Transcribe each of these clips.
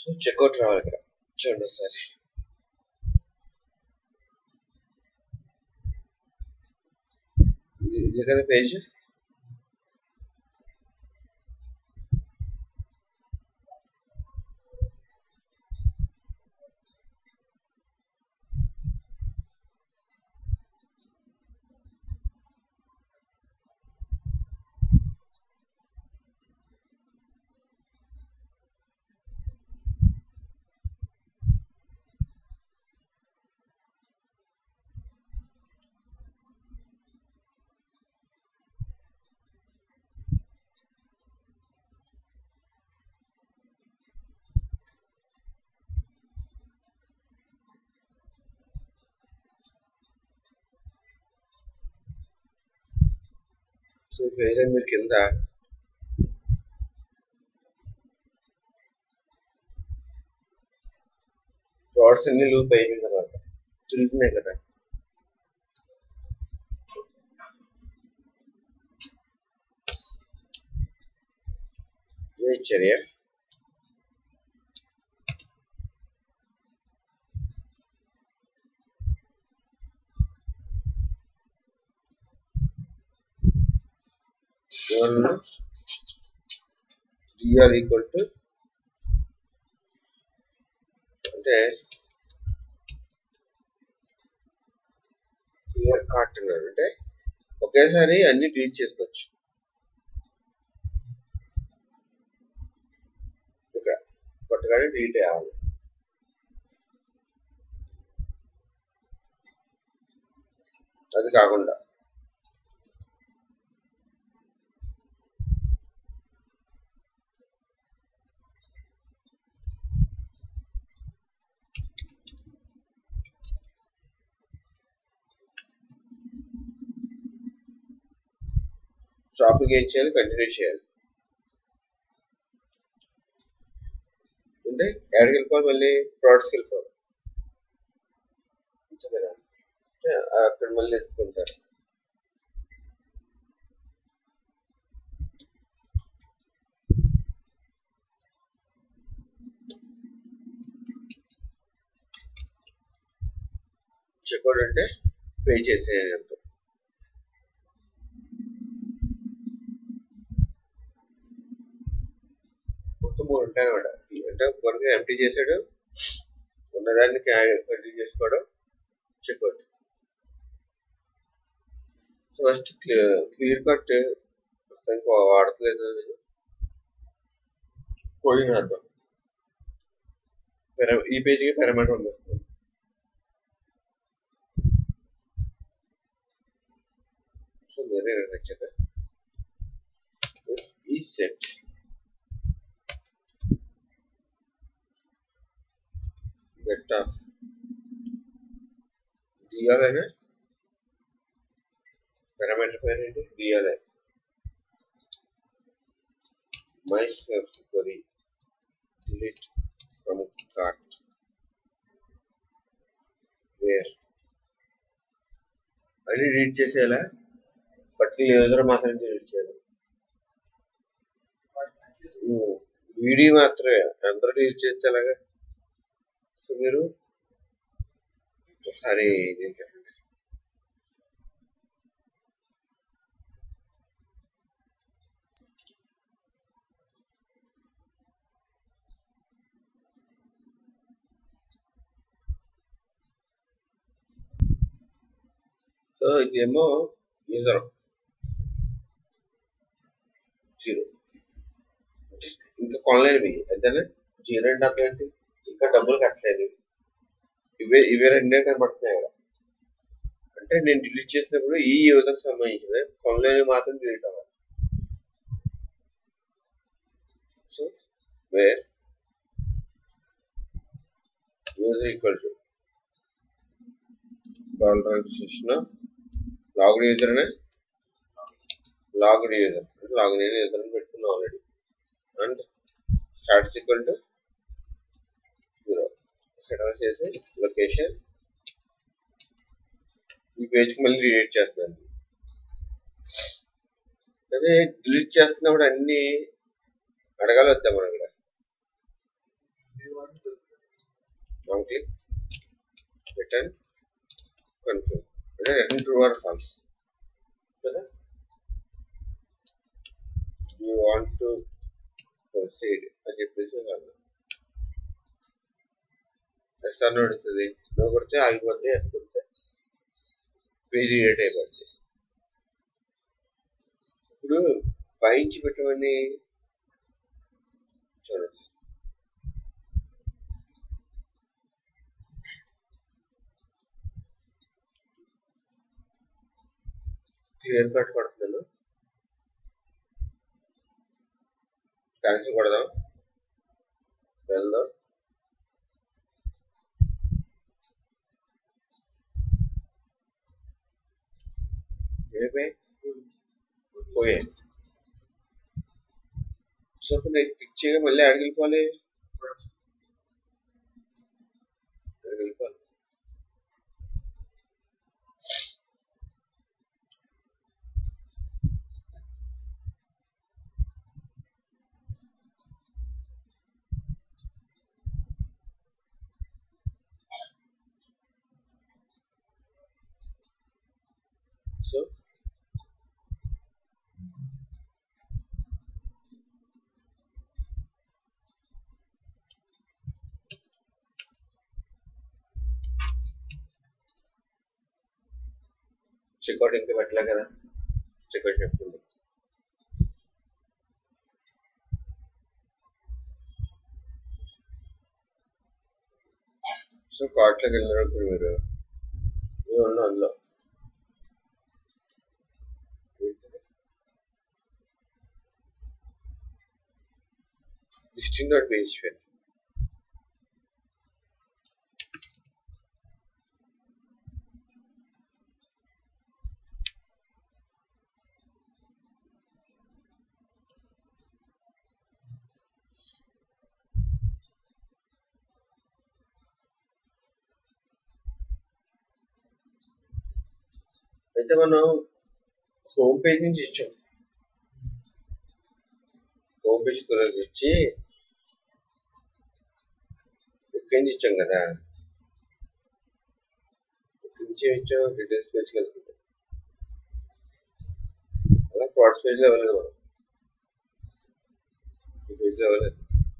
So checkout రావాలి ఇక్కడ చూడండి ఒకసారి ఇది- ఇది కదా పేజ్ సో ఈ పేజ్ అని మీరు కింద రాడ్స్ అన్ని లూప్ అయిపోయిన తర్వాత తిరుగుతున్నాయి కదా ఏ చర్య ఏమన్నా డిఆర్ ఈక్వల్ టు అంటే క్లియర్ కార్ట్ అన్నాడు అంటే ఒకేసారి అన్ని డిలీట్ చేసుకోవచ్చు ఇక్కడ కొట్టగానే డిలీట్ అవ్వాలి అది కాకుండా స్టాపింగ్ ఏం చేయాలి కంటిన్యూ చేయాలి అంటే ఎక్కడికి వెళ్ళిపోవాలి మళ్ళీ ప్రోడక్ట్స్కి వెళ్ళిపోవాలి అంతే కదా అంటే అక్కడ మళ్ళీ ఎత్తుకుంటారు చెక్అవుట్ అంటే పే చేసేయడం మొత్తం మూడు ఉంటాయి అనమాట అంటే వరకు ఎంటీ చేసాడు ఉన్నదాన్ని కంటిన్యూ చేసుకోవడం checkout so first clear cart ప్రస్తుతానికి వాడట్లేదు నేను కోడింగ్ రాద్దాం పెర- ఈ పేజీకి పారామీటర్ పంపిస్తుంది సో వేరే వచ్చాక ఈ set get of dialene parameter పేరు ఏంటి dialene my query delete from cart where అని రీడ్ చేసేలా పర్టికులర్ యూజర్ మాత్రం డిలీట్ చేయాలి వీడియో మాత్రమే అందరూ డిలీట్ చేస్తే ఎలాగా సో మీరు ఒకసారి ఇది చేయండి. సో ఇదేమో యూజర్ జీరో ఇంకా కొనలేనివి అంతేనా జీరో అంటే అర్థం ఏంటి ఇంకా డబ్బులు కట్టలేదు ఇవే ఇవే రెండే కనబడుతున్నాయి ఇక్కడ అంటే నేను డిలీట్ చేసినప్పుడు ఈ యూజర్కి సంబంధించిన కొనలేని మాత్రం డిలీట్ అవ్వాలి so where user equal to dollar transition of logged user అనే లాగ్డ్ యూజర్ అంటే లాగ్డ్ అయిన యూజర్ అని పెట్టుకున్నాం already and starts equal to zero set చేసి లొకేషన్ ఈ పేజ్కి మళ్ళీ రిలేట్ చేస్తున్నాను అదే డిలీట్ చేస్తున్నప్పుడు అన్ని అడగాలి వద్దాం మనం ఇక్కడ లాంగ్ క్లిక్ రిటర్న్ కన్ఫర్మ్ అంటే రిటర్న్ ట్రూ ఆర్ ఫాల్స్ కదా యూ వాంట్ టు ప్రొసీడ్ అని చెప్పేసి వాళ్ళు ఎస్ అని అడుగుతుంది నువ్వు కొడితే ఆగిపోద్ది ఎస్ కొడితే పేజీ క్రియేట్ అయిపోద్ది ఇప్పుడు పైంచి పెట్టమని చూడండి క్లియర్ కట్ కొడుతున్నాను క్యాన్సిల్ కొడదాం వెళ్దాం ఏమైపోయి పోయాయి సో ఇప్పుడు నేను క్లిక్ చేయగా మళ్ళీ అడిగి వెళ్ళిపోవాలి అడిగి వెళ్ళిపోవాలి సో చెక్అవుట్ ఇంకా పెట్టలే కదా చెక్అవుట్ చెప్తుంది సో కార్ట్లోకి వెళ్ళినప్పుడు మీరు మీరు ఉన్న అందులో లిస్టింగ్ డాట్ పిహెచ్పి అయితే మనం హోమ్ పేజ్ నుంచి ఇచ్చాం హోమ్ పేజ్ కుదరదు ఇచ్చి ఇక్కడి నుంచి ఇచ్చాం కదా ఇక్కడి నుంచి ఇచ్చాం డీటెయిల్స్ పేజ్కి వెళ్తుంది అలా ప్రోడక్ట్స్ పేజ్లో ఇవ్వలేదు మనం ఈ పేజ్లో ఇవ్వలేదు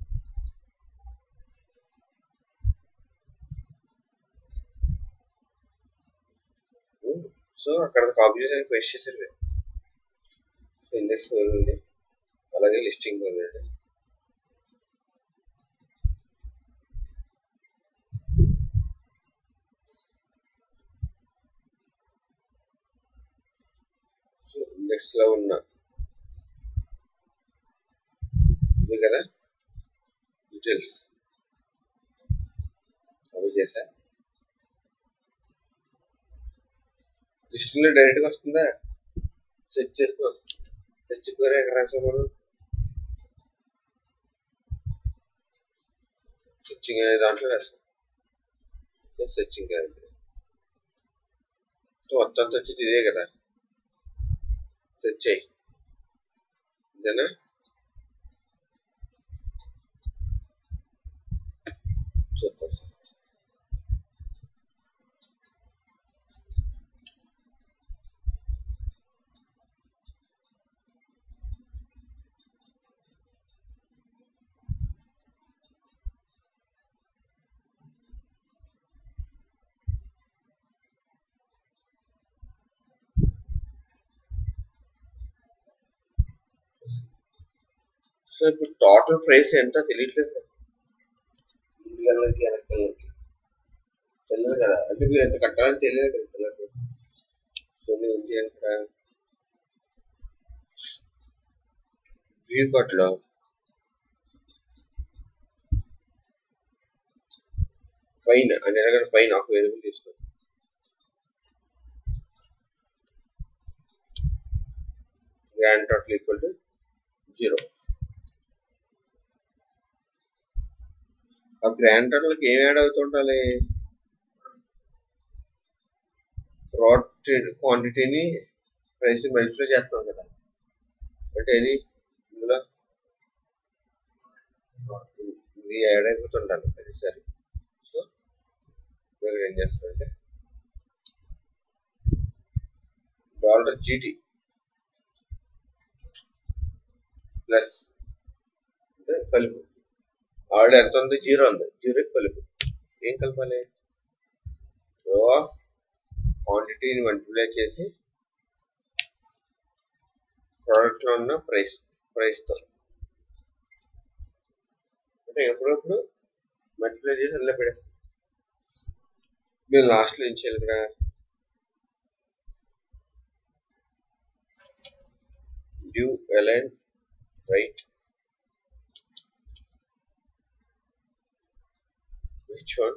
సో అక్కడ కాపీ చేసి పేస్ట్ చేశారు సో ఇండెక్స్ వెళ్ళండి అలాగే లిస్టింగ్ వెళ్ళండి సో ఇండెక్స్ లో ఉన్న ఇది కదా డీటెయిల్స్ అవి చేశా లిస్టింగ్ లో డైరెక్ట్ గా వస్తుందా సెర్చ్ చేసుకుని వస్తుంది సెర్చ్ క్వరీ ఎక్కడ రాసాం మనం సెర్చింగ్ అనే దాంట్లో రాసాం సెర్చింగ్ గ్యారంటీ మొత్తం అంతా వచ్చేది ఇదే కదా సెర్చ్ చేయి ఇదేనా చూద్దాం సో ఇప్పుడు టోటల్ ప్రైస్ ఎంత తెలియట్లేదు ముందుకెళ్ళకి వెనక్కి తెలియదు కదా అంటే మీరు ఎంత కట్టాలని తెలియదు కదా పిల్లలకు సో నేను ఏం చేయాలి ఇక్కడ వ్యూ కట్లో పైన అని ఎలాగైనా పైన ఒక వేరియబుల్ తీసుకో grand total equal to zero ఆ గ్రాండ్ టోటల్కి ఏం యాడ్ అవుతుండాలి రాడ్ క్వాంటిటీని ప్రైస్ మల్టిప్లై చేస్తున్నాం కదా అంటే ఇది ఇందులో ఇది ఈ యాడ్ అయిపోతుంటాను ప్రతిసారి సో ఇప్పుడు ఏం చేస్తామంటే డాలర్ జీటీ ప్లస్ అంటే కలుపు ఆల్రెడీ ఎంత ఉంది జీరో ఉంది జీరో కలుపు ఏం కలపాలి రో ఆఫ్ క్వాంటిటీని మల్టిప్లై చేసి ప్రోడక్ట్ లో ఉన్న ప్రైస్ ప్రైస్ తో అంటే ఎప్పుడప్పుడు మల్టిప్లై చేసి అందులో పెడతాం మీరు లాస్ట్ లో ఏం చేయాలి ఇక్కడ డ్యూ align right which one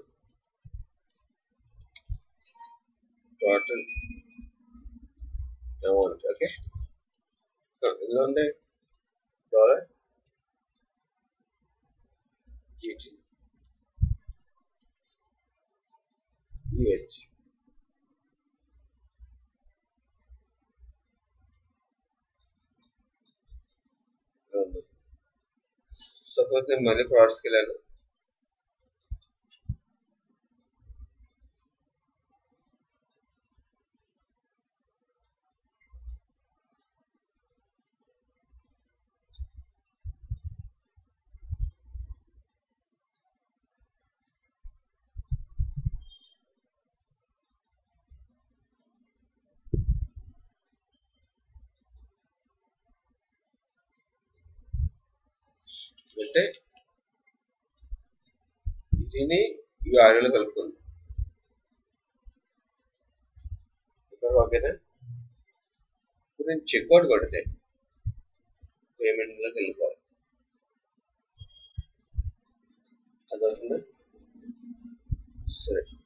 total amount okay so ఇందులో ఉంది డాలర్ జీటీ యూఎస్టీ సపోజ్ నేను మళ్ళీ ప్రోడక్ట్స్కి వెళ్ళాను అంటే దీన్ని ఈ ఆయిల్ కలుపుకుంది ఇక్కడ ఓకేనా ఇప్పుడు నేను చెక్అవుట్ కొడితే పేమెంట్ లోకి వెళ్ళిపోవాలి అది అవుతుందా సరే